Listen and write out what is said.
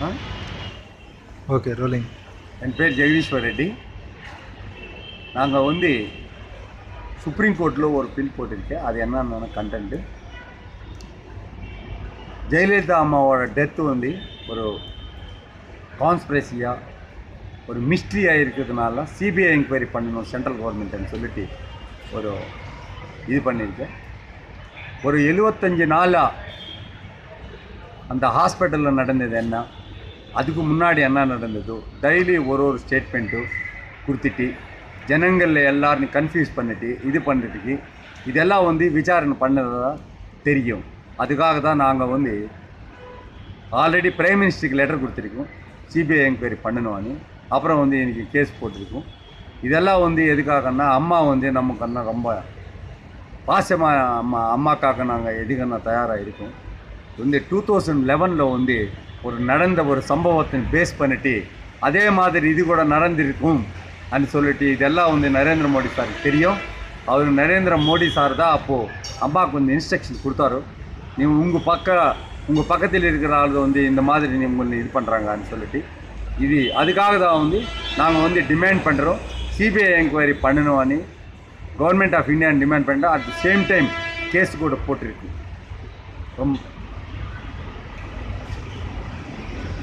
ஆ? Okay rolling என் பேர் ஜெகதீஸ்வர் ரெட்டி நாங்கள் வந்து சுப்ரீம் கோர்ட்டில் ஒரு பில் போட்டிருக்கேன் அது என்னென்ன கண்டென்ட்டு ஜெயலலிதா அம்மாவோட டெத்து வந்து ஒரு கான்ஸ்பிரசியாக ஒரு மிஸ்ட்ரியாக இருக்கிறதுனால சிபிஐ என்கொயரி பண்ணணும் சென்ட்ரல் கவர்மெண்ட்னு சொல்லிட்டு ஒரு இது பண்ணியிருக்கேன் ஒரு எழுபத்தஞ்சு நாளாக அந்த ஹாஸ்பிட்டலில் நடந்தது என்ன அதுக்கு முன்னாடி என்ன நடந்ததோ டெய்லி ஒரு ஒரு ஸ்டேட்மெண்ட்டு கொடுத்துட்டு ஜனங்களில் எல்லாரையும் கன்ஃபியூஸ் பண்ணிட்டு இது பண்ணிட்டு இதெல்லாம் வந்து விசாரணை பண்ணதா தெரியும் அதுக்காக தான் நாங்கள் வந்து ஆல்ரெடி பிரைம் மினிஸ்டருக்கு லெட்டர் கொடுத்துருக்கோம் சிபிஐ என்கொயரி பண்ணணும்னு அப்புறம் வந்து எனக்கு கேஸ் போட்டிருக்கோம் இதெல்லாம் வந்து எதுக்காகன்னா அம்மா வந்து நமக்கு அண்ணா ரொம்ப பாசமாக அம்மா அம்மாக்காக நாங்கள் எதுக்குன்னா தயாராக இருக்கோம் வந்து டூ தௌசண்ட் லெவனில் வந்து ஒரு நடந்த ஒரு சம்பவத்தை பேஸ் பண்ணிட்டு அதே மாதிரி இது கூட நடந்திருக்கும் అని சொல்லிட்டு இதெல்லாம் வந்து நரேந்திர மோடி சாருக்கு தெரியும் அவர் நரேந்திர மோடி சார் தான் அப்போது அம்மாவுக்கு வந்து இன்ஸ்ட்ரக்ஷன் கொடுத்தாரு நீ உங்கள் பக்க உங்கள் பக்கத்தில் இருக்கிற ஆள் வந்து இந்த மாதிரி நீ உங்களை இது பண்ணுறாங்கன்னு சொல்லிட்டு இது அதுக்காக தான் வந்து நாங்கள் வந்து டிமாண்ட் பண்ணுறோம் சிபிஐ என்கொயரி பண்ணணும்னு கவர்மெண்ட் ஆஃப் இந்தியா டிமாண்ட் பண்ணிட்டு at the same time case கூட போட்டிருக்கு ரொம்ப